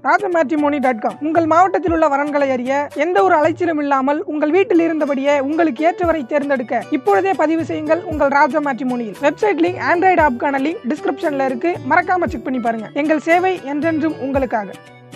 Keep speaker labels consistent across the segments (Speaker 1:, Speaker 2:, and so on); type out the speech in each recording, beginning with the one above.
Speaker 1: ராஜமேட்ரிமோனி dot com உங்கள் மாவட்டத்தில் உள்ள வரன்களை அறிய எந்த ஒரு அலைச்சலும் இல்லாமல் உங்கள் வீட்டில் இருந்தபடியே உங்களுக்கு ஏற்றவரை தேர்ந்தெடுக்க இப்பொழுதே பதிவு செய்யுங்கள் உங்கள் ராஜ மேட்ரிமோனியில் வெப்சைட் லிங்க் ஆண்ட்ராய்டு ஆப்கான லிங்க் டிஸ்கிரிப்ஷன்ல இருக்கு மறக்காம செக் பண்ணி பாருங்க எங்கள் சேவை என்றென்றும் உங்களுக்காக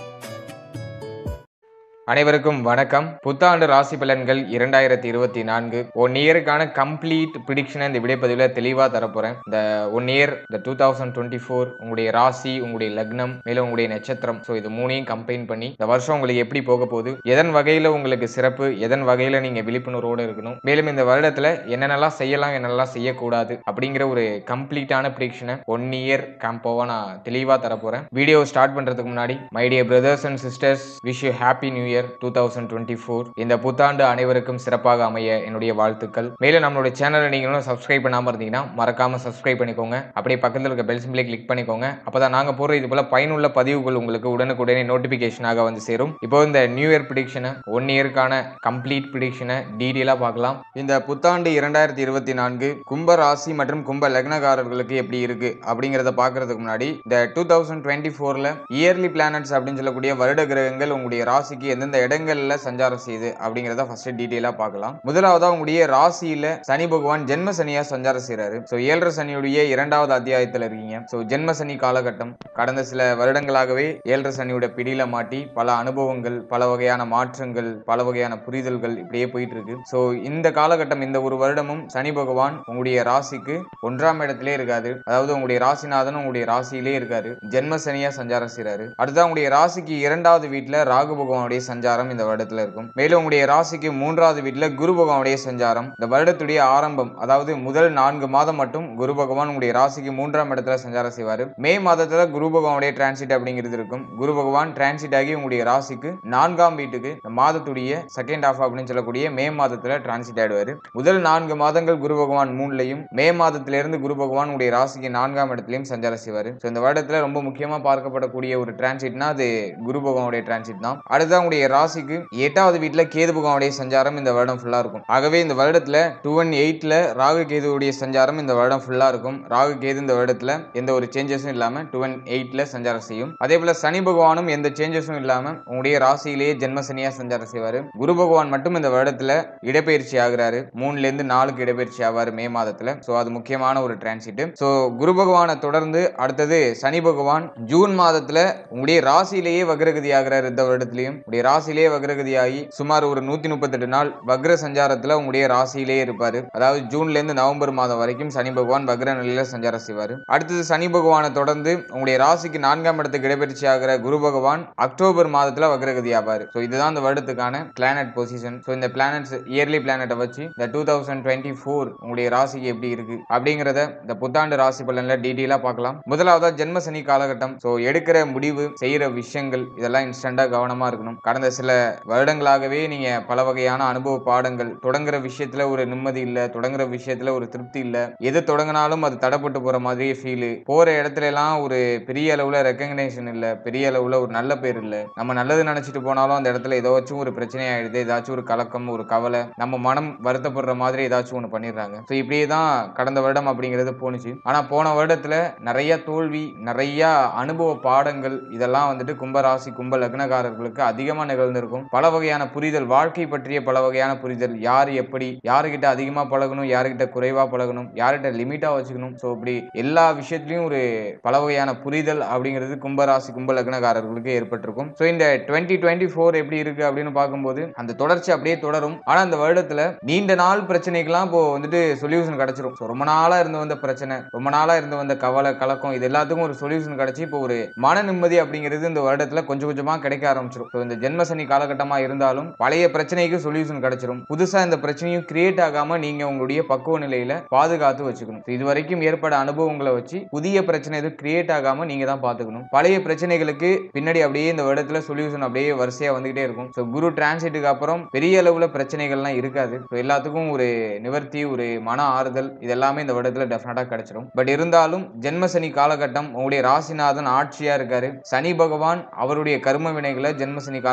Speaker 2: அனைவருக்கும் வணக்கம் புத்தாண்டு ராசி பலன்கள் இரண்டாயிரத்தி இருபத்தி நான்கு ஒன் இயருக்கான கம்ப்ளீட் ப்ரிடிக்ஷனை இந்த விடைப்பதிவில் தெளிவாக தரப்போறேன் இந்த ஒன் இயர் இந்த டூ தௌசண்ட் டுவெண்ட்டி ஃபோர் உங்களுடைய ராசி உங்களுடைய லக்னம் மேலும் உங்களுடைய நட்சத்திரம் ஸோ இது மூணையும் கம்பைன் பண்ணி இந்த வருஷம் உங்களுக்கு எப்படி போக போகுது எதன் வகையில் உங்களுக்கு சிறப்பு எதன் வகையில் நீங்கள் விழிப்புணர்வோடு இருக்கணும் மேலும் இந்த வருடத்தில் என்னென்னலாம் செய்யலாம் என்னென்னலாம் செய்யக்கூடாது அப்படிங்கிற ஒரு கம்ப்ளீட்டான ப்ரிடிக்ஷனை ஒன் இயர் கேம்போவாக நான் தெளிவாக தரப்போகிறேன் வீடியோ ஸ்டார்ட் பண்ணுறதுக்கு முன்னாடி my dear brothers and sisters wish you happy new year two thousand twenty four இந்த புத்தாண்டு அனைவருக்கும் சிறப்பாக அமைய என்னுடைய வாழ்த்துக்கள் மேலும் நம்மளுடைய சேனலை நீங்களும் சப்ஸ்கிரைப் பண்ணாமல் இருந்தீங்கன்னா மறக்காம சப்ஸ்கிரைப் பண்ணிக்கோங்க அப்படியே பக்கத்தில் இருக்க பெல் சிம்பிளை கிளிக் பண்ணிக்கோங்க அப்பதான் நாங்கள் போடுற இது போல பயனுள்ள பதிவுகள் உங்களுக்கு உடனுக்குடனே நோட்டிஃபிகேஷனாக வந்து சேரும் இப்போ இந்த நியூ இயர் ப்ரிடிக்ஷனை ஒன் இயருக்கான கம்ப்ளீட் ப்ரிடிக்ஷனை டீடெயிலாக பார்க்கலாம் இந்த புத்தாண்டு இரண்டாயிரத்தி இருபத்தி நான்கு கும்ப ராசி மற்றும் கும்ப லக்னக்காரர்களுக்கு எப்படி இருக்கு அப்படிங்கிறத பார்க்கறதுக்கு முன்னாடி இந்த டூ தௌசண்ட் டுவெண்ட்டி ஃபோரில் இயர்லி பிளானட்ஸ் அப்படின்னு சொல்லக்கூடிய வருட கிரகங்கள் உங்களுடைய ராசிக்கு எந்தெந்த இடங்கள்ல சஞ்சாரம் செய்யுது அப்படிங்கிறத ஃபர்ஸ்ட் டீட்டெயிலாக பார்க்கலாம் முதலாவதா உங்களுடைய ராசியில சனி பகவான் ஜென்ம சனியா சஞ்சாரம் செய்றாரு ஸோ ஏழரை சனியுடைய இரண்டாவது அத்தியாயத்தில் இருக்கீங்க ஸோ ஜென்ம சனி காலகட்டம் கடந்த சில வருடங்களாகவே ஏழரை சனியோட பிடியில மாட்டி பல அனுபவங்கள் பல வகையான மாற்றங்கள் பல வகையான புரிதல்கள் இப்படியே போயிட்டு இருக்கு ஸோ இந்த காலகட்டம் இந்த ஒரு வருடமும் சனி பகவான் உங்களுடைய ராசிக்கு ஒன்றாம் இடத்திலே இருக்காது அதாவது உங்களுடைய ராசிநாதன் உங்களுடைய ராசியிலே இருக்காரு ஜென்ம சனியா சஞ்சாரம் செய்றாரு அடுத்தது உங்களுடைய ராசிக்கு இரண்டாவது வீட்டுல ராகு பகவானுடைய சஞ்சாரம் இந்த வருடத்துல இருக்கும் மேலும் உங்களுடைய ராசிக்கு மூன்றாவது வீட்டுல குரு பகவானுடைய சஞ்சாரம் இந்த வருடத்துடைய ஆரம்பம் அதாவது முதல் நான்கு மாதம் மட்டும் குரு பகவான் உங்களுடைய ராசிக்கு மூன்றாம் இடத்துல சஞ்சாரம் செய்வாரு மே மாதத்துல குரு பகவானுடைய டிரான்சிட் அப்படிங்கிறது இருக்கும் குரு பகவான் டிரான்சிட் ஆகி உங்களுடைய ராசிக்கு நான்காம் வீட்டுக்கு இந்த மாதத்துடைய செகண்ட் ஹாஃப் அப்படின்னு சொல்லக்கூடிய மே மாதத்துல டிரான்சிட் ஆயிடுவாரு முதல் நான்கு மாதங்கள் குரு பகவான் மூணுலையும் மே மாதத்திலிருந்து குரு பகவான் உங்களுடைய ராசிக்கு நான்காம் இடத்துலயும் சஞ்சாரம் செய்வாரு ஸோ இந்த வருடத்துல ரொம்ப முக்கியமா பார்க்கப்படக்கூடிய ஒரு டிரான்சிட்னா அது குரு பகவானுடைய டிரான்சிட் தான் அடுத்தது உங்களுடைய ராசிக்கு எட்டாவது வீட்டுல கேது பகவானுடைய சஞ்சாரம் இந்த வருடம் ஃபுல்லா இருக்கும் ஆகவே இந்த வருடத்துல டூ ஒன் எயிட்ல ராகு கேதுவுடைய சஞ்சாரம் இந்த வருடம் ஃபுல்லா இருக்கும் ராகு கேது இந்த வருடத்துல எந்த ஒரு சேஞ்சஸும் இல்லாம டூ ஒன் எயிட்ல சஞ்சாரம் செய்யும் அதே போல சனி பகவானும் எந்த சேஞ்சஸும் இல்லாம உங்களுடைய ராசியிலேயே ஜென்ம சனியா சஞ்சாரம் செய்வாரு குரு பகவான் மட்டும் இந்த வருடத்துல இடப்பெயர்ச்சி ஆகுறாரு மூணுல இருந்து நாலுக்கு இடப்பெயர்ச்சி ஆவாரு மே மாதத்துல சோ அது முக்கியமான ஒரு டிரான்சிட் சோ குரு பகவானை தொடர்ந்து அடுத்தது சனி பகவான் ஜூன் மாதத்துல உங்களுடைய ராசியிலேயே வக்ரகதி ஆகிறாரு இந்த வருடத்திலையும் உங்களுடைய ராசியிலேயே வக்ரகதி ஆகி சுமார் ஒரு நூத்தி முப்பத்தெட்டு நாள் வக்ர சஞ்சாரத்துல உங்களுடைய ராசியிலேயே இருப்பாரு அதாவது ஜூன்ல இருந்து நவம்பர் மாதம் வரைக்கும் சனி பகவான் வக்ர நிலையில சஞ்சாரம் செய்வாரு அடுத்தது சனி பகவானை தொடர்ந்து உங்களுடைய ராசிக்கு நான்காம் இடத்துக்கு இடப்பெயர்ச்சி ஆகிற குரு பகவான் அக்டோபர் மாதத்துல வக்ரகதி ஆவாரு ஸோ இதுதான் இந்த வருடத்துக்கான பிளானட் பொசிஷன் ஸோ இந்த பிளானட்ஸ் இயர்லி பிளானட்டை வச்சு இந்த டூ தௌசண்ட் டுவெண்ட்டி ஃபோர் உங்களுடைய ராசிக்கு எப்படி இருக்கு அப்படிங்கிறத இந்த புத்தாண்டு ராசி பலன்ல டீட்டெயிலாக பார்க்கலாம் முதலாவதா ஜென்ம சனி காலகட்டம் ஸோ எடுக்கிற முடிவு செய்யற விஷயங்கள் இதெல்லாம் இன்ஸ்டண்டா கவனமா இருக்கணும் கடந்த சில வருடங்களாகவே நீங்க பல வகையான அனுபவ பாடங்கள் தொடங்குற விஷயத்துல ஒரு நிம்மதி இல்ல தொடங்குற விஷயத்துல ஒரு திருப்தி இல்ல எது தொடங்கினாலும் அது தடப்பட்டு போற மாதிரியே ஃபீல் போற இடத்துல எல்லாம் ஒரு பெரிய அளவுல ரெக்கக்னேஷன் இல்ல பெரிய அளவுல ஒரு நல்ல பேர் இல்ல நம்ம நல்லது நினைச்சிட்டு போனாலும் அந்த இடத்துல ஏதாச்சும் ஒரு பிரச்சனை ஆயிடுது ஏதாச்சும் ஒரு கலக்கம் ஒரு கவலை நம்ம மனம் வருத்தப்படுற மாதிரி ஏதாச்சும் ஒன்று பண்ணிடுறாங்க ஸோ இப்படியே தான் கடந்த வருடம் அப்படிங்கிறது போணுச்சு ஆனா போன வருடத்துல நிறைய தோல்வி நிறைய அனுபவ பாடங்கள் இதெல்லாம் வந்துட்டு கும்பராசி கும்ப லக்னக்காரர்களுக்கு அதிகமா நிகழ்ந்திருக்கும் பல வகையான புரிதல் வாழ்க்கை பற்றிய பல வகையான புரிதல் யார் எப்படி யாருக்கிட்ட அதிகமா பழகணும் யாருக்கிட்ட குறைவா பழகணும் யார்கிட்ட லிமிட்டா வச்சுக்கணும் ஸோ இப்படி எல்லா விஷயத்துலயும் ஒரு பல வகையான புரிதல் அப்படிங்கிறது கும்பராசி கும்ப லக்னக்காரர்களுக்கு ஏற்பட்டிருக்கும் ஸோ இந்த டுவெண்ட்டி டுவெண்ட்டி ஃபோர் எப்படி இருக்கு அப்படின்னு பார்க்கும்போது அந்த தொடர்ச்சி அப்படியே தொடரும் ஆனா இந்த வருடத்துல நீண்ட நாள் பிரச்சனைக்கெல்லாம் இப்போ வந்துட்டு சொல்யூஷன் கிடைச்சிரும் ஸோ ரொம்ப நாளா இருந்து வந்த பிரச்சனை ரொம்ப நாளா இருந்து வந்த கவலை கலக்கம் இது எல்லாத்துக்கும் ஒரு சொல்யூஷன் கிடைச்சி இப்போ ஒரு மன நிம்மதி அப்படிங்கிறது இந்த வருடத்துல கொஞ்சம் கொஞ்சமா கிடைக்க ஆரம்பிச்சிடும் ஸோ இந்த ஜென்ம சனி காலகட்டமா இருந்தாலும் பழைய பிரச்சனைக்கு சொல்யூஷன் கிடைச்சிரும் புதுசா இந்த பிரச்சனையும் கிரியேட் ஆகாம நீங்க உங்களுடைய பக்குவ நிலையில பாதுகாத்து வச்சுக்கணும் So இது வரைக்கும் ஏற்பட அனுபவங்களை வச்சு புதிய பிரச்சனை எதுவும் கிரியேட் ஆகாம நீங்க தான் பாத்துக்கணும் பழைய பிரச்சனைகளுக்கு பின்னாடி அப்படியே இந்த வருடத்துல சொல்யூஷன் அப்படியே வரிசையா வந்துகிட்டே இருக்கும் ஸோ குரு டிரான்சிட்டுக்கு அப்புறம் பெரிய அளவுல பிரச்சனைகள்லாம் இருக்காது ஸோ எல்லாத்துக்கும் ஒரு நிவர்த்தி ஒரு மன ஆறுதல் இது எல்லாமே இந்த வருடத்துல டெஃபினட்டா கிடைச்சிடும் பட் இருந்தாலும் ஜென்ம சனி காலகட்டம் உங்களுடைய ராசிநாதன் ஆட்சியா இருக்காரு சனி பகவான் அவருடைய கர்ம வினைகளை ஜென்ம சனி காலகட்டம்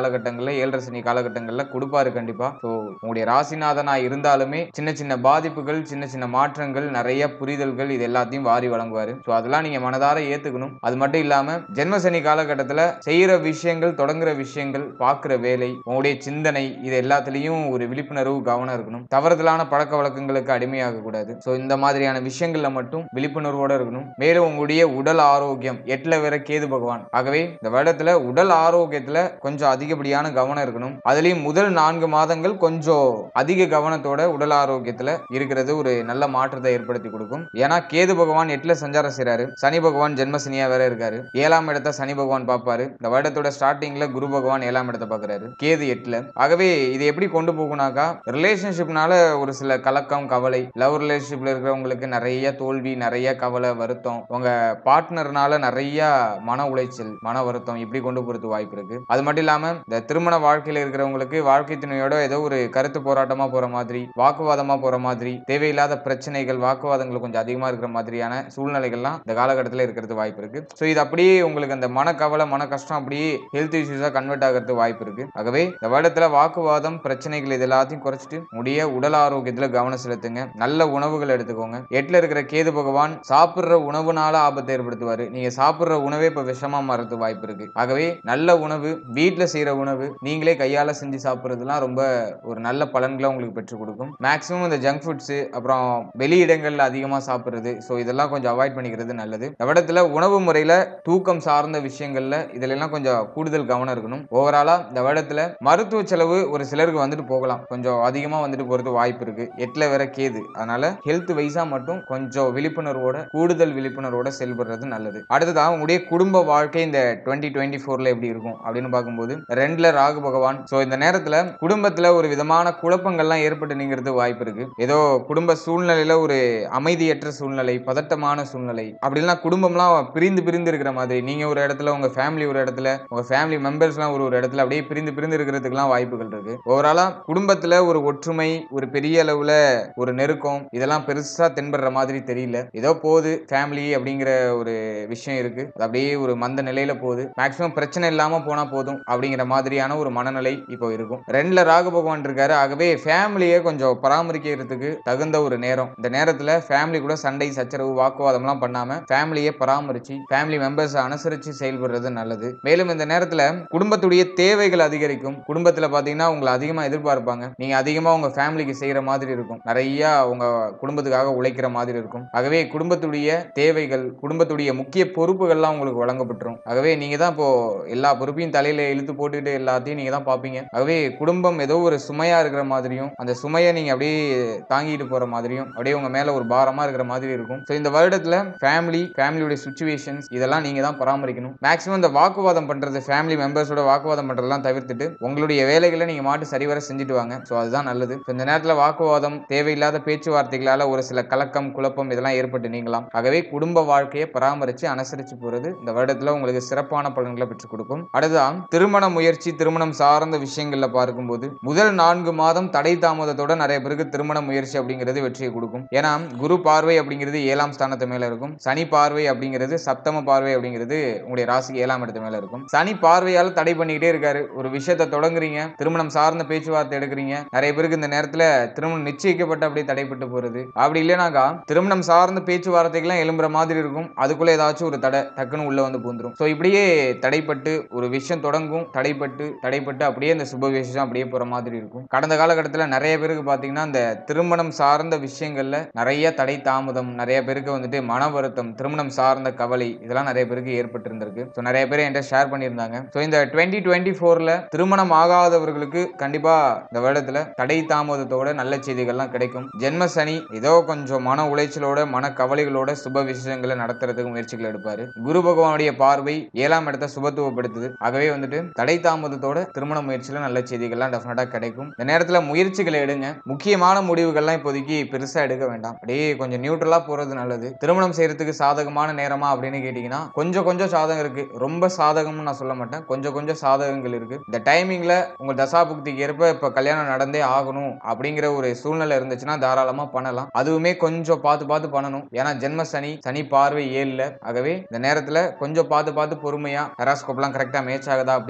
Speaker 2: காலகட்டங்கள்ல ஏழரை சனி காலகட்டங்கள்ல கொடுப்பாரு கண்டிப்பா ஸோ உங்களுடைய ராசிநாதனா இருந்தாலுமே சின்ன சின்ன பாதிப்புகள் சின்ன சின்ன மாற்றங்கள் நிறைய புரிதல்கள் இது எல்லாத்தையும் வாரி வழங்குவாரு ஸோ அதெல்லாம் நீங்க மனதார ஏத்துக்கணும் அது மட்டும் இல்லாம ஜென்ம சனி காலகட்டத்துல செய்யற விஷயங்கள் தொடங்குற விஷயங்கள் பார்க்குற வேலை உங்களுடைய சிந்தனை இது எல்லாத்துலயும் ஒரு விழிப்புணர்வு கவனம் இருக்கணும் தவறுதலான பழக்க வழக்கங்களுக்கு அடிமையாக கூடாது ஸோ இந்த மாதிரியான விஷயங்கள்ல மட்டும் விழிப்புணர்வோட இருக்கணும் மேலும் உங்களுடைய உடல் ஆரோக்கியம் எட்டுல வேற கேது பகவான் ஆகவே இந்த வருடத்துல உடல் ஆரோக்கியத்துல கொஞ்சம் அதிகப்படியான கவனம் இருக்கணும் அதுலயும் முதல் நான்கு மாதங்கள் கொஞ்சம் அதிக கவனத்தோட உடல் ஆரோக்கியத்துல இருக்கிறது ஒரு நல்ல மாற்றத்தை ஏற்படுத்தி கொடுக்கும் ஏன்னா கேது பகவான் எட்டுல சஞ்சாரம் செய்றாரு சனி பகவான் ஜென்மசனியா வேற இருக்காரு ஏழாம் இடத்தை சனி பகவான் பார்ப்பாரு இந்த வருடத்தோட ஸ்டார்டிங்ல குரு பகவான் ஏழாம் இடத்தை பார்க்கறாரு கேது எட்டுல ஆகவே இது எப்படி கொண்டு போகுனாக்கா ரிலேஷன்ஷிப்னால ஒரு சில கலக்கம் கவலை லவ் ரிலேஷன்ஷிப்ல இருக்கிறவங்களுக்கு நிறைய தோல்வி நிறைய கவலை வருத்தம் உங்க பார்ட்னர்னால நிறைய மன உளைச்சல் மன வருத்தம் இப்படி கொண்டு போறது வாய்ப்பு இருக்கு அது மட்டும் இல்லாம இந்த திருமண வாழ்க்கையில இருக்கிறவங்களுக்கு வாழ்க்கை துணையோட ஏதோ ஒரு கருத்து போராட்டமா போற மாதிரி வாக்குவாதமா போற மாதிரி தேவையில்லாத பிரச்சனைகள் வாக்குவாதங்கள் கொஞ்சம் அதிகமா இருக்கிற மாதிரியான சூழ்நிலைகள்லாம் இந்த காலகட்டத்தில் இருக்கிறது வாய்ப்பு இருக்கு ஸோ இது அப்படியே உங்களுக்கு அந்த மனக்கவலை மன கஷ்டம் அப்படியே ஹெல்த் இஷ்யூஸா கன்வெர்ட் ஆகிறது வாய்ப்பு இருக்கு ஆகவே இந்த வருடத்துல வாக்குவாதம் பிரச்சனைகள் இது எல்லாத்தையும் குறைச்சிட்டு முடிய உடல் ஆரோக்கியத்துல கவனம் செலுத்துங்க நல்ல உணவுகள் எடுத்துக்கோங்க எட்டுல இருக்கிற கேது பகவான் சாப்பிடுற உணவுனால ஆபத்தை ஏற்படுத்துவாரு நீங்க சாப்பிடுற உணவே இப்ப விஷமா மாறது வாய்ப்பு இருக்கு ஆகவே நல்ல உணவு வீட்ல செய்யற உணவு நீங்களே கையால செஞ்சு சாப்பிடுறதுலாம் ரொம்ப ஒரு நல்ல பலன்களை உங்களுக்கு பெற்றுக் கொடுக்கும் மேக்ஸிமம் இந்த ஜங்க் ஃபுட்ஸ் அப்புறம் வெளி இடங்கள்ல அதிகமா சாப்பிடுறது ஸோ இதெல்லாம் கொஞ்சம் அவாய்ட் பண்ணிக்கிறது நல்லது இந்த உணவு முறையில தூக்கம் சார்ந்த விஷயங்கள்ல இதுல எல்லாம் கொஞ்சம் கூடுதல் கவனம் இருக்கணும் ஓவராலா இந்த வருடத்துல மருத்துவ செலவு ஒரு சிலருக்கு வந்துட்டு போகலாம் கொஞ்சம் அதிகமா வந்துட்டு போறது வாய்ப்பு இருக்கு எட்டுல வேற கேது அதனால ஹெல்த் வைஸா மட்டும் கொஞ்சம் விழிப்புணர்வோட கூடுதல் விழிப்புணர்வோட செயல்படுறது நல்லது அடுத்ததா உங்களுடைய குடும்ப வாழ்க்கை இந்த டுவெண்ட்டி டுவெண்ட்டி ஃபோர்ல எப்படி இருக்கும் அப்படின்னு பார்க்கும்போது ரெண்டுல ராகு பகவான் ஸோ இந்த நேரத்துல குடும்பத்துல ஒரு விதமான குழப்பங்கள்லாம் ஏற்பட்டு நீங்கிறது வாய்ப்பு இருக்கு ஏதோ குடும்ப சூழ்நிலையில ஒரு அமைதியற்ற சூழ்நிலை பதட்டமான சூழ்நிலை அப்படிலாம் குடும்பம்லாம் பிரிந்து பிரிந்து இருக்கிற மாதிரி நீங்க ஒரு இடத்துல உங்க ஃபேமிலி ஒரு இடத்துல உங்க ஃபேமிலி மெம்பர்ஸ்லாம் ஒரு ஒரு இடத்துல அப்படியே பிரிந்து பிரிந்து இருக்கிறதுக்குலாம் வாய்ப்புகள் இருக்கு ஓவராலா குடும்பத்துல ஒரு ஒற்றுமை ஒரு பெரிய அளவுல ஒரு நெருக்கம் இதெல்லாம் பெருசா தென்படுற மாதிரி தெரியல ஏதோ போகுது ஃபேமிலி அப்படிங்கிற ஒரு விஷயம் இருக்கு அது அப்படியே ஒரு மந்த நிலையில போகுது மேக்சிமம் பிரச்சனை இல்லாம போனா போதும் அப்படிங்கிற மாதிரியான ஒரு மனநிலை இப்போ இருக்கும் ரெண்டுல ராகு பகவான் இருக்காரு ஆகவே ஃபேமிலியை கொஞ்சம் பராமரிக்கிறதுக்கு தகுந்த ஒரு நேரம் இந்த நேரத்துல ஃபேமிலி கூட சண்டை சச்சரவு வாக்குவாதம்லாம் பண்ணாம ஃபேமிலியை பராமரிச்சு ஃபேமிலி மெம்பர்ஸ் அனுசரிச்சு செயல்படுறது நல்லது மேலும் இந்த நேரத்துல குடும்பத்துடைய தேவைகள் அதிகரிக்கும் குடும்பத்துல பாத்தீங்கன்னா உங்களை அதிகமா எதிர்பார்ப்பாங்க நீங்க அதிகமா உங்க ஃபேமிலிக்கு செய்யற மாதிரி இருக்கும் நிறைய உங்க குடும்பத்துக்காக உழைக்கிற மாதிரி இருக்கும் ஆகவே குடும்பத்துடைய தேவைகள் குடும்பத்துடைய முக்கிய பொறுப்புகள்லாம் உங்களுக்கு வழங்கப்பட்டுரும் ஆகவே நீங்க தான் இப்போ எல்லா பொறுப்பையும் தலையில இழுத்து போட்டுட்டு எல்லாத்தையும் நீங்க தான் பாப்பீங்க ஆகவே குடும்பம் ஏதோ ஒரு சுமையா இருக்கிற மாதிரியும் அந்த சுமையை நீங்க அப்படியே தாங்கிட்டு போற மாதிரியும் அப்படியே உங்க மேல ஒரு பாரமா இருக்கிற மாதிரி இருக்கும் ஸோ இந்த வருடத்துல ஃபேமிலி ஃபேமிலியோட சுச்சுவேஷன்ஸ் இதெல்லாம் நீங்க தான் பராமரிக்கணும் மேக்ஸிமம் இந்த வாக்குவாதம் பண்றது ஃபேமிலி மெம்பர்ஸோட வாக்குவாதம் பண்றதெல்லாம் தவிர்த்துட்டு உங்களுடைய வேலைகளை நீங்க மாட்டு சரிவர செஞ்சுட்டு வாங்க ஸோ அதுதான் நல்லது So இந்த நேரத்துல வாக்குவாதம் தேவையில்லாத பேச்சுவார்த்தைகளால ஒரு சில கலக்கம் குழப்பம் இதெல்லாம் ஏற்பட்டு நீங்களாம் ஆகவே குடும்ப வாழ்க்கையை பராமரிச்சு அனுசரிச்சு போறது இந்த வருடத்துல உங்களுக்கு சிறப்பான பலன்களை பெற்றுக் கொடுக்கும் அடுத்ததான் திருமண முயற்சி திருமணம் சார்ந்த விஷயங்கள்ல பார்க்கும்போது முதல் நான்கு மாதம் தடை தாமதத்தோட நிறைய பேருக்கு திருமண முயற்சி அப்படிங்கிறது வெற்றியை கொடுக்கும் ஏன்னா குரு பார்வை அப்படிங்கிறது ஏழாம் ஸ்தானத்து மேல இருக்கும் சனி பார்வை அப்படிங்கிறது சப்தம பார்வை அப்படிங்கிறது உங்களுடைய ராசிக்கு ஏழாம் இடத்து மேல இருக்கும் சனி பார்வையால தடை பண்ணிக்கிட்டே இருக்காரு ஒரு விஷயத்தை தொடங்குறீங்க திருமணம் சார்ந்த பேச்சுவார்த்தை எடுக்கிறீங்க நிறைய பேருக்கு இந்த நேரத்துல திருமணம் நிச்சயிக்கப்பட்டு அப்படியே தடைப்பட்டு போறது அப்படி இல்லைனாக்கா திருமணம் சார்ந்த பேச்சுவார்த்தைகள்லாம் எழும்புற மாதிரி இருக்கும் அதுக்குள்ள ஏதாச்சும் ஒரு தடை டக்குன்னு உள்ள வந்து பூந்துரும் ஸோ இப்படியே தடைப்பட்டு ஒரு விஷயம் தொடங்கும் தடைப்பட்டு தடைப்பட்டு அப்படியே இந்த சுப விசேஷம் அப்படியே போற மாதிரி இருக்கும் கடந்த காலகட்டத்தில் நிறைய பேருக்கு பார்த்தீங்கன்னா இந்த திருமணம் சார்ந்த விஷயங்கள்ல நிறைய தடை தாமதம் நிறைய பேருக்கு வந்துட்டு மன வருத்தம் திருமணம் சார்ந்த கவலை இதெல்லாம் நிறைய பேருக்கு ஏற்பட்டு இருந்திருக்கு ஸோ நிறைய பேர் என்கிட்ட ஷேர் பண்ணியிருந்தாங்க ஸோ இந்த டுவெண்ட்டி டுவெண்ட்டி ஃபோர்ல திருமணம் ஆகாதவர்களுக்கு கண்டிப்பா இந்த வருடத்துல தடை தாமதத்தோட நல்ல செய்திகள்லாம் கிடைக்கும் ஜென்ம சனி ஏதோ கொஞ்சம் மன உளைச்சலோட மன கவலைகளோட சுப விஷயங்களை நடத்துறதுக்கு முயற்சிகள் எடுப்பாரு குரு பகவானுடைய பார்வை ஏழாம் இடத்தை சுபத்துவப்படுத்துது ஆகவே வந்துட்டு தடை தாமதத்தோட திருமண முயற்சியில நல்ல செய்திகள்லாம் டெஃபினட்டா கிடைக்கும் இந்த நேரத்துல முயற்சிகளை எடுங்க முக்கியமான முடிவுகள்லாம் இப்போதைக்கு பெருசா எடுக்க வேண்டாம் அப்படியே கொஞ்சம் நியூட்ரலா போறது நல்லது திருமணம் செய்யறதுக்கு சாதகமான நேரமா அப்படின்னு கேட்டீங்கன்னா கொஞ்சம் கொஞ்சம் சாதகம் இருக்கு ரொம்ப சாதகம்னு நான் சொல்ல மாட்டேன் கொஞ்சம் கொஞ்சம் சாதகங்கள் இருக்கு இந்த டைமிங்ல உங்க தசாபுக்திக்கு ஏற்ப இப்ப கல்யாணம் நடந்தே ஆகணும் அப்படிங்கிற ஒரு சூழ்நிலை இருந்துச்சுன்னா தாராளமா பண்ணலாம் அதுவுமே கொஞ்சம் பார்த்து பார்த்து பண்ணணும் ஏன்னா ஜென்ம சனி சனி பார்வை ஏழுல ஆகவே இந்த நேரத்துல கொஞ்சம் பார்த்து பார்த்து பொறுமையா ஹெராஸ்கோப்லாம் கரெக்டா மேட்ச் ஆகுதா அப்படிங்கறதெல்லாம்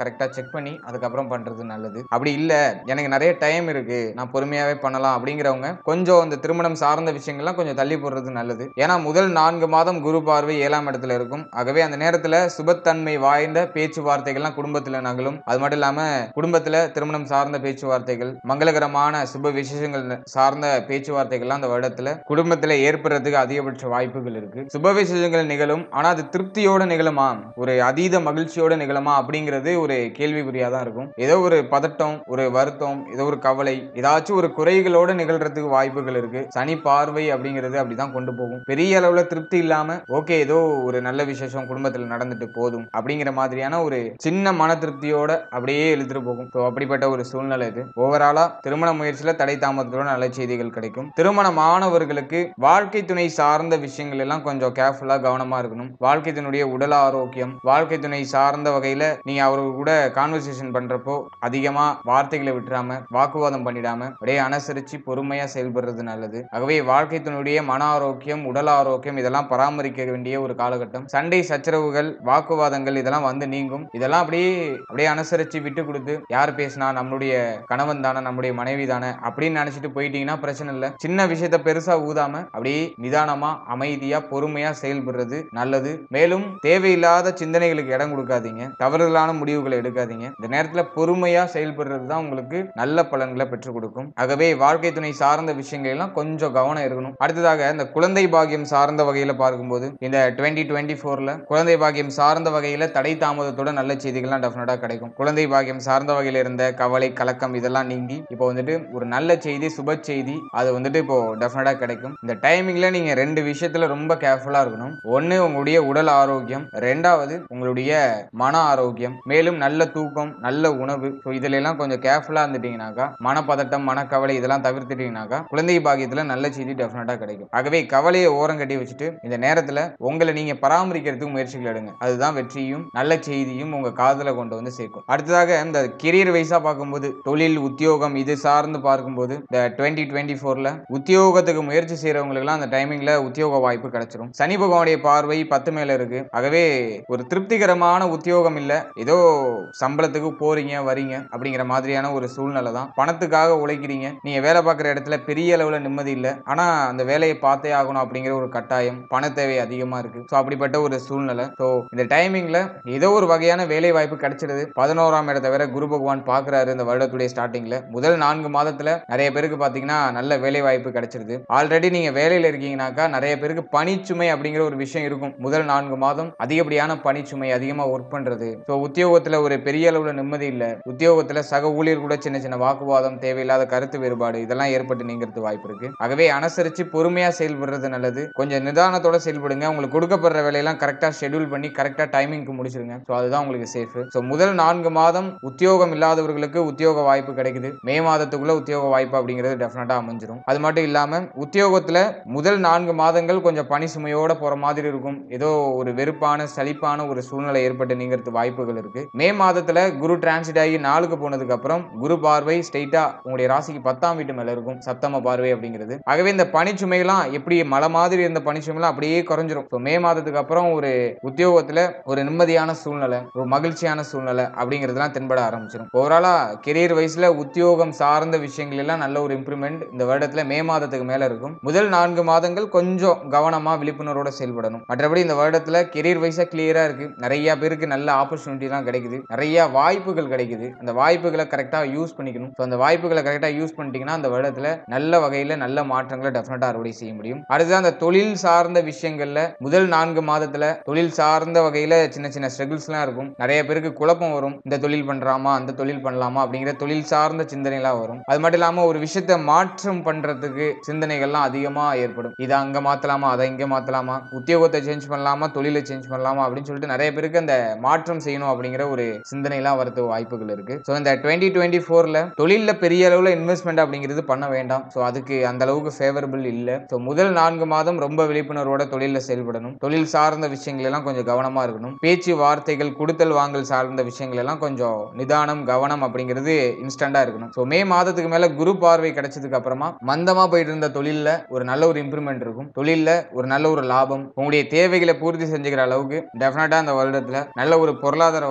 Speaker 2: கரெக்டா செக் பண்ணி அதுக்கப்புறம் பண்றது நல்லது அப்படி இல்ல எனக்கு நிறைய டைம் இருக்கு நான் பொறுமையாவே பண்ணலாம் அப்படிங்கிறவங்க கொஞ்சம் இந்த திருமணம் சார்ந்த விஷயங்கள்லாம் கொஞ்சம் தள்ளி போடுறது நல்லது ஏன்னா முதல் நான்கு மாதம் குரு பார்வை ஏழாம் இடத்துல இருக்கும் ஆகவே அந்த நேரத்துல சுபத்தன்மை வாய்ந்த பேச்சுவார்த்தைகள்லாம் குடும்பத்துல நகலும் அது மட்டும் இல்லாம குடும்பத்துல திருமணம் சார்ந்த பேச்சுவார்த்தைகள் மங்களகரமான சுப விசேஷங்கள் சார்ந்த பேச்சுவார்த்தைகள்லாம் அந்த வருடத்துல குடும்பத்துல ஏற்படுறதுக்கு அதிகபட்ச வாய்ப்புகள் இருக்கு சுப விசேஷங்கள் நிகழும் ஆனா அது திருப்தியோட நிகழுமா ஒரு அதீத மகிழ்ச்சியோட நிகழுமா அப்படிங்கிறது ஒரு கேள்விக்குறியா தான் இருக்கும் ஏதோ ஒரு பதட்டம் ஒரு வருத்தம் ஏதோ ஒரு கவலை ஏதாச்சும் ஒரு குறைகளோட நிகழ்றதுக்கு வாய்ப்புகள் இருக்கு சனி பார்வை அப்படிங்கிறது அப்படிதான் கொண்டு போகும் பெரிய அளவுல திருப்தி இல்லாம ஓகே ஏதோ ஒரு நல்ல விசேஷம் குடும்பத்துல நடந்துட்டு போதும் அப்படிங்கிற மாதிரியான ஒரு சின்ன மன திருப்தியோட அப்படியே இழுத்துட்டு போகும் ஸோ அப்படிப்பட்ட ஒரு சூழ்நிலை இது ஓவராலா திருமண முயற்சியில தடை தாமதத்தோட நல்ல செய்திகள் கிடைக்கும் திருமணமானவர்களுக்கு வாழ்க்கை துணை சார்ந்த விஷயங்கள் எல்லாம் கொஞ்சம் கேர்ஃபுல்லா கவனமா இருக்கணும் வாழ்க்கை துணையுடைய உடல் ஆரோக்கியம் வாழ்க்கை துணை சார்ந்த வகையில நீங்க அவரு கூட கான்வர்சேஷன் பண்றப்போ அதிகமா வார்த்தைகளை விட்டுறாம வாக்குவாதம் பண்ணிடாம அப்படியே அனுசரிச்சு பொறுமையா செயல்படுறது நல்லது ஆகவே வாழ்க்கை துணையுடைய மன ஆரோக்கியம் உடல் ஆரோக்கியம் இதெல்லாம் பராமரிக்க வேண்டிய ஒரு காலகட்டம் சண்டை சச்சரவுகள் வாக்குவாதங்கள் இதெல்லாம் வந்து நீங்கும் இதெல்லாம் அப்படியே அப்படியே அனுசரிச்சு விட்டு கொடுத்து யார் பேசினா நம்மளுடைய கணவன் தானே நம்முடைய மனைவி தானே அப்படின்னு நினைச்சிட்டு போயிட்டீங்கன்னா பிரச்சனை இல்லை சின்ன விஷயத்த பெருசா ஊதாம அப்படியே நிதானமா அமைதியா பொறுமையா செயல்படுறது நல்லது மேலும் தேவையில்லாத சிந்தனைகளுக்கு இடம் கொடுக்காதீங்க தவறுதலான முடிவுகளை எடுக்காதீங்க இந்த நேரத்துல பொறுமையா செயல்படுறது தான் உங்களுக்கு நல்ல பலன்களை பெற்றுக் கொடுக்கும் ஆகவே வாழ்க்கை துணை சார்ந்த விஷயங்கள் எல்லாம் கொஞ்சம் கவனம் இருக்கணும் அடுத்ததாக இந்த குழந்தை பாக்கியம் சார்ந்த வகையில பார்க்கும்போது இந்த டுவெண்ட்டி டுவெண்ட்டி ஃபோர்ல குழந்தை பாக்கியம் சார்ந்த வகையில தடை தாமதத்தோட நல்ல செய்திகள்லாம் டெஃபினட்டா கிடைக்கும் குழந்தை பாக்கியம் சார்ந்த வகையில இருந்த கவலை கலக்கம் இதெல்லாம் நீங்கி இப்போ வந்துட்டு ஒரு நல்ல செய்தி சுப செய்தி அது வந்துட்டு இப்போ டெஃபினட்டா கிடைக்கும் இந்த டைமிங்ல நீங்க ரெண்டு விஷயத்துல ரொம்ப கேர்ஃபுல்லா இருக்கணும் ஒன்னு உங்களுடைய உடல் ஆரோக்கியம் ரெண்டாவது உங்களுடைய மன ஆரோக்கியம் மேலும் நல்ல தூக்கம் நல்ல உணவு ஸோ இதுல எல்லாம் கொஞ்சம் கேர்ஃபுல்லா இருந்துட்டீங்கன்னாக்கா மனப்பதட்டம் மனக்கவலை இதெல்லாம் தவிர்த்துட்டீங்கன்னாக்கா குழந்தை பாக்கியத்துல நல்ல செய்தி டெஃபினட்டா கிடைக்கும் ஆகவே கவலையை ஓரம் கட்டி வச்சுட்டு இந்த நேரத்துல உங்களை நீங்க பராமரிக்கிறதுக்கு முயற்சிகள் எடுங்க அதுதான் வெற்றியும் நல்ல செய்தியும் உங்க காதுல கொண்டு வந்து சேர்க்கும் அடுத்ததாக இந்த கெரியர் வைஸா பார்க்கும்போது தொழில் உத்தியோகம் இது சார்ந்து பார்க்கும்போது இந்த டுவெண்ட்டி டுவெண்ட்டி ஃபோர்ல உத்தியோகத்துக்கு முயற்சி செய்யறவங்களுக்குலாம் அந்த டைமிங்ல உத்தியோக வாய்ப்பு கிடைச்சிரும் சனி பகவானுடைய பார்வை பத்து மேல இருக்கு ஆகவே ஒரு திருப்திகரமான உத்தியோகம் இல்ல ஏதோ சம்பளத்துக்கு போறீங்க வரீங்க அப்படிங்கிற மாதிரியான ஒரு சூழ்நிலை தான் பணத்துக்காக உழைக்கிறீங்க நீங்க வேலை பார்க்குற இடத்துல பெரிய அளவுல நிம்மதி இல்லை ஆனா அந்த வேலையை பார்த்தே ஆகணும் அப்படிங்கிற ஒரு கட்டாயம் பண தேவை அதிகமா இருக்கு ஸோ அப்படிப்பட்ட ஒரு சூழ்நிலை ஸோ இந்த டைமிங்ல ஏதோ ஒரு வகையான வேலை வாய்ப்பு கிடைச்சிருது பதினோராம் இடத்தை வேற குரு பகவான் பாக்குறாரு இந்த வருடத்துடைய ஸ்டார்டிங்ல முதல் நான்கு மாதத்துல நிறைய பேருக்கு பாத்தீங்கன்னா நல்ல வேலை வாய்ப்பு கிடைச்சிருது ஆல்ரெடி நீங்க வேலையில இருக்கீங்கன்னாக்கா நிறைய பேருக்கு பணிச்சுமை அப்படிங்கிற ஒரு விஷயம் இருக்கும் முதல் நான்கு மாதம் அதிகப்படியான பணிச்சுமை அதிகமா ஒர்க் பண்றது ஸோ உத்தியோகத்துல ஒரு பெரிய அளவுல நிம்மதி இல்லை உத்தியோகத்துல சக ஊழியர் கூட சின்ன சின்ன வாக்குவாதம் தேவையில்லாத கருத்து வேறுபாடு இதெல்லாம் ஏற்பட்டு நீங்கிறது வாய்ப்பு இருக்கு ஆகவே அனுசரிச்சு பொறுமையா செயல்படுறது நல்லது கொஞ்சம் நிதானத்தோட செயல்படுங்க உங்களுக்கு கொடுக்கப்படுற வேலையெல்லாம் கரெக்டா ஷெட்யூல் பண்ணி கரெக்டா டைமிங்க்கு முடிச்சிருங்க ஸோ அதுதான் உங்களுக்கு சேஃப் ஸோ முதல் நான்கு மாதம் உத்தியோகம் இல்லாதவர்களுக்கு உத்தியோக வாய்ப்பு கிடைக்குது மே மாதத்துக்குள்ள உத்தியோக வாய்ப்பு அப்படிங்கிறது டெஃபினட்டா அமைஞ்சிரும் அது மட்டும் இல்லாம உத்தியோகத்துல முதல் நான்கு மாதங்கள் கொஞ்சம் பணி சுமையோட போற மாதிரி இருக்கும் ஏதோ ஒரு வெறுப்பான சலிப்பான ஒரு சூழ்நிலை ஏற்பட்டு நீங்கிறது வாய்ப்புகள் இருக்கு மே மாதத்துல குரு டிரான்சிட் ஆகி நாளுக்கு போனதுக்கு அப்புறம் குரு பார்வை ஸ்ட்ரெயிட்டா உங்களுடைய ராசிக்கு பத்தாம் வீட்டு மேல இருக்கும் சப்தம பார்வை அப்படிங்கிறது ஆகவே இந்த பனிச்சுமையெல்லாம் எப்படி மலை மாதிரி இருந்த பனிச்சுமைலாம் அப்படியே குறைஞ்சிரும் ஸோ மே மாதத்துக்கு அப்புறம் ஒரு உத்தியோகத்துல ஒரு நிம்மதியான சூழ்நிலை ஒரு மகிழ்ச்சியான சூழ்நிலை அப்படிங்கிறதுலாம் தென்பட ஆரம்பிச்சிடும் ஓவராலா கெரியர் வைஸ்ல உத்தியோகம் சார்ந்த விஷயங்கள் எல்லாம் நல்ல ஒரு இம்ப்ரூவ்மெண்ட் இந்த வருடத்துல மே மாதத்துக்கு மேல இருக்கும் முதல் நான்கு மாதங்கள் கொஞ்சம் கவனமா விழிப்புணர்வோட செயல்படணும் மற்றபடி இந்த வருடத்துல கெரியர் வைஸா கிளியரா இருக்கு நிறைய பேருக்கு நல்ல ஆப்பர்ச்சுனிட்டி தான் கிடைக்குது நிறைய வாய்ப்புகள் கிடைக்குது அந்த வாய்ப்புகளை கரெக்டா யூஸ் பண்ணிக்கணும் ஸோ அந்த வாய்ப்புகளை கரெக்டா யூஸ் பண்ணிட்டீங்கன்னா அந்த வருடத்துல நல்ல வகையில நல்ல மாற்றங்களை டெஃபினட்டா அறுவடை செய்ய முடியும் அடுத்து அந்த தொழில் சார்ந்த விஷயங்கள்ல முதல் நான்கு மாதத்துல தொழில் சார்ந்த வகையில சின்ன சின்ன ஸ்ட்ரகிள்ஸ்லாம் இருக்கும் நிறைய பேருக்கு குழப்பம் வரும் இந்த தொழில் பண்றாமா அந்த தொழில் பண்ணலாமா அப்படிங்கிற தொழில் சார்ந்த சிந்தனைலாம் வரும் அது மட்டும் இல்லாம ஒரு விஷயத்தை மாற்றம் பண்றதுக்கு சிந்தனைகள்லாம் அதிகமா ஏற்படும் இதை அங்க மாத்தலாமா அதை இங்க மாத்தலாமா உத்தியோகத்தை சேஞ்ச் பண்ணலாமா தொழிலை சேஞ்ச் பண்ணலாமா அப்படின்னு சொல்லிட்டு நிறைய பேருக்கு அந்த மாற்றம் செய்யணும் அப்படிங்கிற ஒரு சிந்தனைலாம் வரது வாய்ப்புகள் இருக்கு ஸோ இந்த டுவெண்ட்டி டுவெண்ட்டி ஃபோர்ல தொழில்ல பெரிய அளவுல இன்வெஸ்ட்மெண்ட் அப்படிங்கிறது பண்ண வேண்டாம் ஸோ அதுக்கு அந்த அளவுக்கு ஃபேவரபிள் இல்லை ஸோ முதல் நான்கு மாதம் ரொம்ப விழிப்புணர்வோட தொழில செயல்படணும் தொழில் சார்ந்த விஷயங்கள் எல்லாம் கொஞ்சம் கவனமா இருக்கணும் பேச்சு வார்த்தைகள் கொடுத்தல் வாங்கல் சார்ந்த விஷயங்கள் எல்லாம் கொஞ்சம் நிதானம் கவனம் அப்படிங்கிறது இன்ஸ்டண்டா இருக்கணும் ஸோ மே மாதத்துக்கு மேல குரு பார்வை கிடைச்சதுக்கு அப்புறமா மந்தமா போயிட்டு இருந்த தொழில்ல ஒரு நல்ல ஒரு இம்ப்ரூவ்மெண்ட் இருக்கும் தொழில்ல ஒரு நல்ல ஒரு லாபம் உங்களுடைய தேவைகளை பூர்த்தி செஞ்சுக்கிற அளவுக்கு டெஃபினட்டா அந்த வருடத்துல நல்ல ஒரு பொருளாதார வரவுலாம்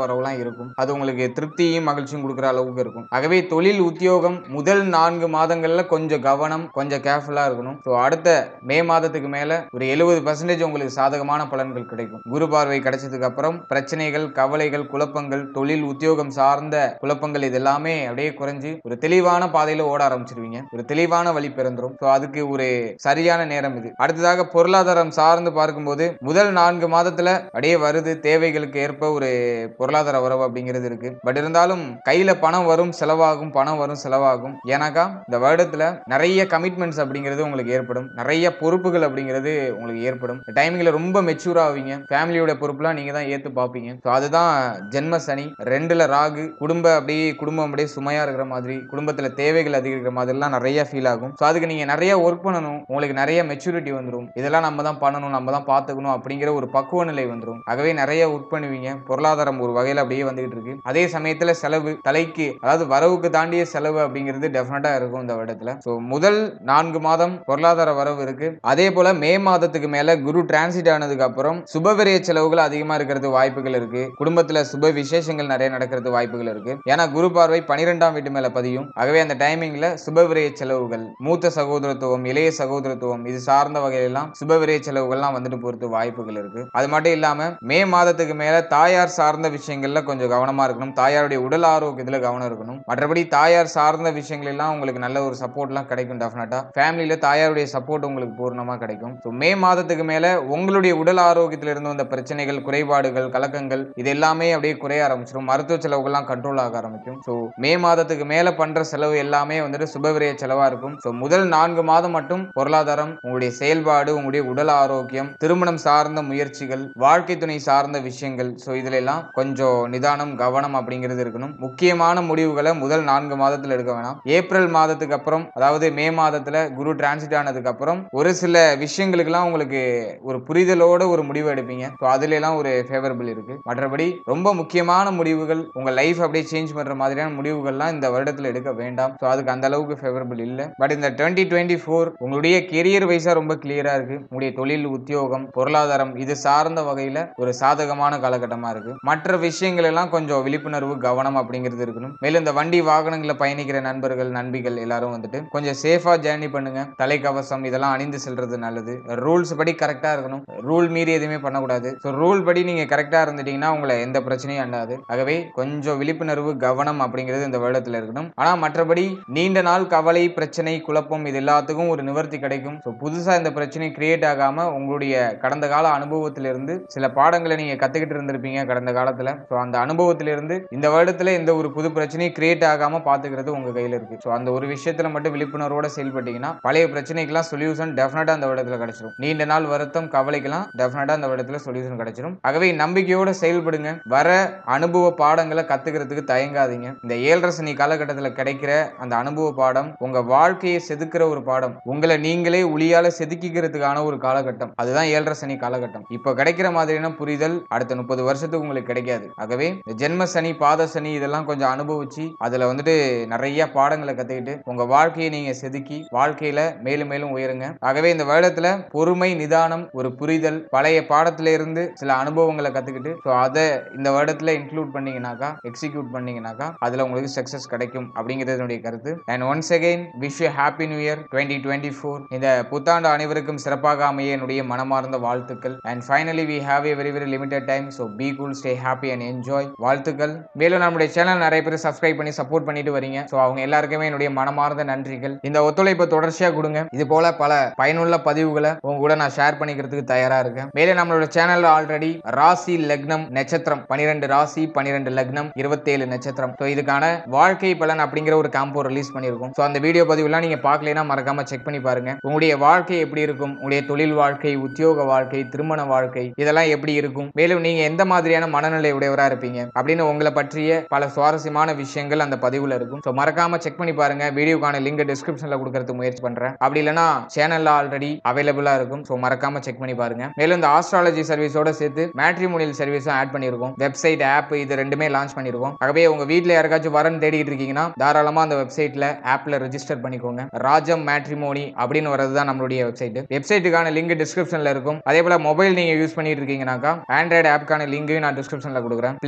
Speaker 2: இருக்கும் அது உங்களுக்கு திருப்தியும் மகிழ்ச்சியும் கொடுக்குற அளவுக்கு இருக்கும் ஆகவே தொழில் உத்தியோகம் முதல் நான்கு மாதங்கள்ல கொஞ்சம் கவனம் கொஞ்சம் கேர்ஃபுல்லா இருக்கணும் ஸோ அடுத்த மே மாதத்துக்கு மேல ஒரு எழுபது பர்சன்டேஜ் உங்களுக்கு சாதகமான பலன்கள் கிடைக்கும் குரு பார்வை கிடைச்சதுக்கு அப்புறம் பிரச்சனைகள் கவலைகள் குழப்பங்கள் தொழில் உத்தியோகம் சார்ந்த குழப்பங்கள் இது எல்லாமே அப்படியே குறைஞ்சு ஒரு தெளிவான பாதையில ஓட ஆரம்பிச்சிருவீங்க ஒரு தெளிவான வழி பிறந்துரும் ஸோ அதுக்கு ஒரு சரியான நேரம் இது அடுத்ததாக பொருளாதாரம் சார்ந்து பார்க்கும்போது முதல் நான்கு மாதத்துல அப்படியே வருது தேவைகளுக்கு ஏற்ப ஒரு பொருளாதார வரவு அப்படிங்கிறது இருக்கு பட் இருந்தாலும் கையில பணம் வரும் செலவாகும் பணம் வரும் செலவாகும் ஏன்னாக்கா இந்த வருடத்துல நிறைய கமிட்மெண்ட்ஸ் அப்படிங்கிறது உங்களுக்கு ஏற்படும் நிறைய பொறுப்புகள் அப்படிங்கிறது உங்களுக்கு ஏற்படும் டைமிங்ல ரொம்ப மெச்சூர் ஆவீங்க ஃபேமிலியோட பொறுப்புலாம் நீங்க தான் ஏத்து பார்ப்பீங்க ஸோ அதுதான் ஜென்ம சனி ரெண்டுல ராகு குடும்ப அப்படியே குடும்பம் அப்படியே சுமையா இருக்கிற மாதிரி குடும்பத்துல தேவைகள் அதிகரிக்கிற மாதிரிலாம் நிறைய ஃபீல் ஆகும் ஸோ அதுக்கு நீங்க நிறைய ஒர்க் பண்ணணும் உங்களுக்கு நிறைய மெச்சூரிட்டி வந்துடும் இதெல்லாம் நம்ம தான் பண்ணணும் நம்ம தான் பார்த்துக்கணும் அப்படிங்கிற ஒரு பக்குவ நிலை வந்துடும் ஆகவே நிறைய ஒர்க் பண்ணுவீங்க பொருளாதாரம் ஒரு வகையில் அப்படியே வந்துகிட்டு இருக்கு அதே சமயத்துல செலவு தலைக்கு அதாவது வரவுக்கு தாண்டிய செலவு அப்படிங்கிறது டெஃபினட்டா இருக்கும் இந்த வருடத்துல ஸோ முதல் நான்கு மாதம் பொருளாதார வரவு இருக்கு அதே போல மே மாதத்துக்கு மேல குரு டிரான்சிட் ஆனதுக்கு அப்புறம் சுபவிரய செலவுகள் அதிகமா இருக்கிறது வாய்ப்புகள் இருக்கு குடும்பத்துல சுப விசேஷங்கள் நிறைய நடக்கிறது வாய்ப்புகள் இருக்கு ஏன்னா குரு பார்வை பனிரெண்டாம் வீட்டு மேல பதியும் ஆகவே அந்த டைமிங்ல சுபவிரய செலவுகள் மூத்த சகோதரத்துவம் இளைய சகோதரத்துவம் இது சார்ந்த வகையெல்லாம் சுபவிரய செலவுகள்லாம் வந்துட்டு போறது வாய்ப்புகள் இருக்கு அது மட்டும் இல்லாம மே மாதத்துக்கு மேல தாயார் சார்ந்த விஷயங்கள்ல கொஞ்சம் கவனமா இருக்கணும் தாயாருடைய உடல் ஆரோக்கியத்துல கவனம் இருக்கணும் மற்றபடி தாயார் சார்ந்த விஷயங்கள் எல்லாம் உங்களுக்கு நல்ல ஒரு சப்போர்ட்லாம் கிடைக்கும் டெஃபினட்டா ஃபேமிலியில தாயாருடைய சப்போர்ட் உங்களுக்கு பூர்ணமா கிடைக்கும் ஸோ மே மாதத்துக்கு மேல உங்களுடைய உடல் ஆரோக்கியத்துல இருந்து வந்த பிரச்சனைகள் குறைபாடுகள் கலக்கங்கள் இது எல்லாமே அப்படியே குறைய ஆரம்பிச்சிடும் மருத்துவ செலவுகள்லாம் கண்ட்ரோல் ஆக ஆரம்பிக்கும் ஸோ மே மாதத்துக்கு மேல பண்ற செலவு எல்லாமே வந்துட்டு சுபவிரய செலவா இருக்கும் ஸோ முதல் நான்கு மாதம் மட்டும் பொருளாதாரம் உங்களுடைய செயல்பாடு உங்களுடைய உடல் ஆரோக்கியம் திருமணம் சார்ந்த முயற்சிகள் வாழ்க்கை துணை சார்ந்த விஷயங்கள் ஸோ இதுல எல்லாம் கொஞ்சம் நிதானம் கவனம் அப்படிங்கிறது இருக்கணும் முக்கியமான முடிவுகளை முதல் நான்கு மாதத்துல எடுக்க வேணாம் ஏப்ரல் மாதத்துக்கு அப்புறம் அதாவது மே மாதத்துல குரு டிரான்சிட் ஆனதுக்கு அப்புறம் ஒரு சில விஷயங்களுக்கெல்லாம் உங்களுக்கு ஒரு புரிதலோட ஒரு முடிவு எடுப்பீங்க ஸோ அதுல எல்லாம் ஒரு ஃபேவரபிள் இருக்கு மற்றபடி ரொம்ப முக்கியமான முடிவுகள் உங்க லைஃப் அப்படியே சேஞ்ச் பண்ற மாதிரியான முடிவுகள்லாம் இந்த வருடத்துல எடுக்க வேண்டாம் ஸோ அதுக்கு அந்த அளவுக்கு ஃபேவரபிள் இல்லை பட் இந்த டுவெண்ட்டி டுவெண்ட்டி ஃபோர் உங்களுடைய கெரியர் வைஸா ரொம்ப கிளியரா இருக்கு உங்களுடைய தொழில் உத்தியோகம் பொருளாதாரம் இது சார்ந்த வகையில ஒரு சாதகமான காலகட்டமா இருக்கு மற்ற விஷயங்கள் எல்லாம் கொஞ்சம் விழிப்புணர்வு கவனம் அப்படிங்கிறது இருக்கணும் மேலும் இந்த வண்டி வாகனங்களில் பயணிக்கிற நண்பர்கள் நண்பிகள் எல்லாரும் வந்துட்டு கொஞ்சம் சேஃபா ஜேர்னி பண்ணுங்க தலைக்கவசம் இதெல்லாம் அணிந்து செல்றது நல்லது ரூல்ஸ் படி கரெக்டா இருக்கணும் ரூல் மீறி எதுவுமே பண்ணக்கூடாது ஸோ ரூல் படி நீங்க கரெக்டா இருந்துட்டீங்கன்னா உங்களை எந்த பிரச்சனையும் அண்டாது ஆகவே கொஞ்சம் விழிப்புணர்வு கவனம் அப்படிங்கிறது இந்த வருடத்துல இருக்கணும் ஆனா மற்றபடி நீண்ட நாள் கவலை பிரச்சனை குழப்பம் இது எல்லாத்துக்கும் ஒரு நிவர்த்தி கிடைக்கும் ஸோ புதுசா இந்த பிரச்சனை கிரியேட் ஆகாம உங்களுடைய கடந்த கால அனுபவத்திலிருந்து சில பாடங்களை நீங்க கத்துக்கிட்டு இருந்திருப்பீங்க கடந்த காலத்துல ஸோ அந்த அனுபவத்திலிருந்து இந்த வருடத்துல இந்த ஒரு புது பிரச்சனையும் கிரியேட் ஆகாம பாத்துக்கிறது உங்க கையில இருக்கு ஸோ அந்த ஒரு விஷயத்துல மட்டும் விழிப்புணர்வோட செயல்பட்டீங்கன்னா பழைய பிரச்சனைக்கெல்லாம் சொல்யூஷன் டெஃபினட்டா அந்த வருடத்துல கிடைச்சிடும் நீண்ட நாள் வருத்தம் கவலைக்கெல்லாம் டெஃபினட்டா அந்த வருடத்துல சொல்யூஷன் கிடைச்சிடும் ஆகவே நம்பிக்கையோட செயல்படுங்க வர அனுபவ பாடங்களை கத்துக்கிறதுக்கு தயங்காதீங்க இந்த ஏழரை சனி காலகட்டத்துல கிடைக்கிற அந்த அனுபவ பாடம் உங்க வாழ்க்கையை செதுக்கிற ஒரு பாடம் உங்களை நீங்களே உளியால செதுக்கிக்கிறதுக்கான ஒரு காலகட்டம் அதுதான் ஏழரை சனி காலகட்டம் இப்போ கிடைக்கிற மாதிரியான புரிதல் அடுத்த முப்பது வருஷத்துக்கு உங்களுக்கு கிடைக்காது ஆகவே இந்த ஜென்ம சனி பாத சனி இதெல்லாம் கொஞ்சம் அனுபவிச்சு அதுல வந்துட்டு நிறைய பாடங்களை கத்துக்கிட்டு உங்க வாழ்க்கையை நீங்க செதுக்கி வாழ்க்கையில மேலும் மேலும் உயருங்க ஆகவே இந்த வருடத்துல பொறுமை நிதானம் ஒரு புரிதல் பழைய பாடத்துல இருந்து சில அனுபவங்களை கத்துக்கிட்டு ஸோ அதை இந்த வருடத்துல இன்க்ளூட் பண்ணீங்கன்னாக்கா எக்ஸிக்யூட் பண்ணீங்கன்னாக்கா அதுல உங்களுக்கு சக்சஸ் கிடைக்கும் அப்படிங்கிறது என்னுடைய கருத்து and once again wish you happy new year twenty twenty four இந்த புத்தாண்டு அனைவருக்கும் சிறப்பாக அமைய என்னுடைய மனமார்ந்த வாழ்த்துக்கள் and finally we have a very very limited time so be cool stay happy and enjoy வாழ்த்துக்கள் மேலும் நம்முடைய சேனல் நிறைய பேர் சப்ஸ்கிரைப் பண்ணி சப்போர்ட் பண்ணிட்டு வரீங்க ஸோ அவங்க எல்லாருக்குமே என்னுடைய மனமார்ந்த நன்றிகள் இந்த ஒத்துழைப்பை தொடர்ச்சியா கொடுங்க இது போல பல பயனுள்ள பதிவுகளை உங்க கூட நான் ஷேர் பண்ணிக்கிறதுக்கு தயாரா இருக்கேன் மேலே நம்மளோட சேனல்ல ஆல்ரெடி ராசி லக்னம் நட்சத்திரம் பனிரெண்டு ராசி பனிரெண்டு லக்னம் இருபத்தேழு நட்சத்திரம் ஸோ இதுக்கான வாழ்க்கை பலன் அப்படிங்கிற ஒரு காம்போ ரிலீஸ் பண்ணியிருக்கோம் ஸோ அந்த வீடியோ பதிவுலாம் நீங்க பார்க்கலைன்னா மறக்காம செக் பண்ணி பாருங்க உங்களுடைய வாழ்க்கை எப்படி இருக்கும் உங்களுடைய தொழில் வாழ்க்கை உத்தியோக வாழ்க்கை திருமண வாழ்க்கை இதெல்லாம் எப்படி இருக்கும் மேலும் நீங்க எந்த மாதிரியான மனநிலை உடையவரா இருப்பீங்க அப்படின்னு உங்களை பற்றிய பல சுவாரஸ்யமான விஷயங்கள் அந்த பதிவுல இருக்கும் ஸோ மறக்காம செக் பண்ணி பாருங்க வீடியோக்கான லிங்க் டிஸ்கிரிப்ஷன்ல கொடுக்கறதுக்கு முயற்சி பண்றேன் அப்படி இல்லைன்னா சேனல்ல ஆல்ரெடி அவைலபிளா இருக்கும் ஸோ மறக்காம செக் பண்ணி பாருங்க மேலும் இந்த ஆஸ்ட்ராலஜி சர்வீஸோட சேர்த்து மேட்ரிமோனியல் சர்வீஸும் ஆட் பண்ணியிருக்கோம் வெப்சைட் ஆப் இது ரெண்டுமே லான்ச் பண்ணியிருக்கோம் ஆகவே உங்க வீட்டில் யாருக்காச்சும் வரன் தேடிட்டு இருக்கீங்கன்னா தாராளமா அந்த வெப்சைட்ல ஆப்ல ரெஜிஸ்டர் பண்ணிக்கோங்க ராஜம் மேட்ரிமோனி அப்படின்னு வரது தான் நம்மளுடைய வெப்சைட் வெப்சைட்டுக்கான லிங்க் டிஸ்கிரிப்ஷன்ல இருக்கும் அதே போல மொபைல் நீங்க யூஸ் பண்ணிட்டு இருக்கீங்கன்னாக்கா ஆண்ட்ராய்டு ஆப்க்கான லிங்கையும் நான் டிஸ்கிரிப்ஷன்ல கொடுக்குறேன் பிளே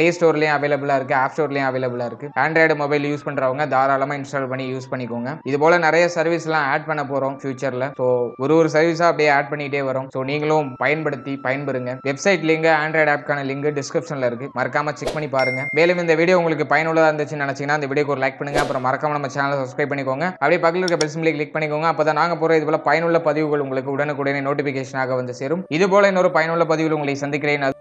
Speaker 2: பிளே ஸ்டோர்லயும் அவைலபிளா இருக்கு ஆப் ஸ்டோர்லயும் அவைலபிளா இருக்கு ஆண்ட்ராய்டு மொபைல் யூஸ் பண்றவங்க தாராளமா இன்ஸ்டால் பண்ணி யூஸ் பண்ணிக்கோங்க இது போல நிறைய சர்வீஸ்லாம் ஆட் பண்ண போறோம் ஃபியூச்சர்ல ஸோ ஒரு ஒரு சர்வீஸா அப்படியே ஆட் பண்ணிட்டே வரும் ஸோ நீங்களும் பயன்படுத்தி பயன்பெறுங்க வெப்சைட் லிங்க் ஆண்ட்ராய்டு ஆப்க்கான லிங்க் டிஸ்கிரிப்ஷன்ல இருக்கு மறக்காம செக் பண்ணி பாருங்க மேலும் இந்த வீடியோ உங்களுக்கு பயனுள்ளதா இருந்துச்சுன்னு நினைச்சீங்கன்னா இந்த வீடியோக்கு ஒரு லைக் பண்ணுங்க அப்புறம் மறக்காம நம்ம சேனலை சப்ஸ்கிரைப் பண்ணிக்கோங்க அப்படியே பக்கத்தில் இருக்க பெல் சிம்லி கிளிக் பண்ணிக்கோங்க அப்பதான் நாங்க போற இது போல பயனுள்ள பதிவுகள் உங்களுக்கு உடனுக்குடனே நோட்டிபிகேஷனாக வந்து சேரும் இது போல இன்னொரு பயனுள்ள பதிவில் உங்களை சந்திக்கிறேன்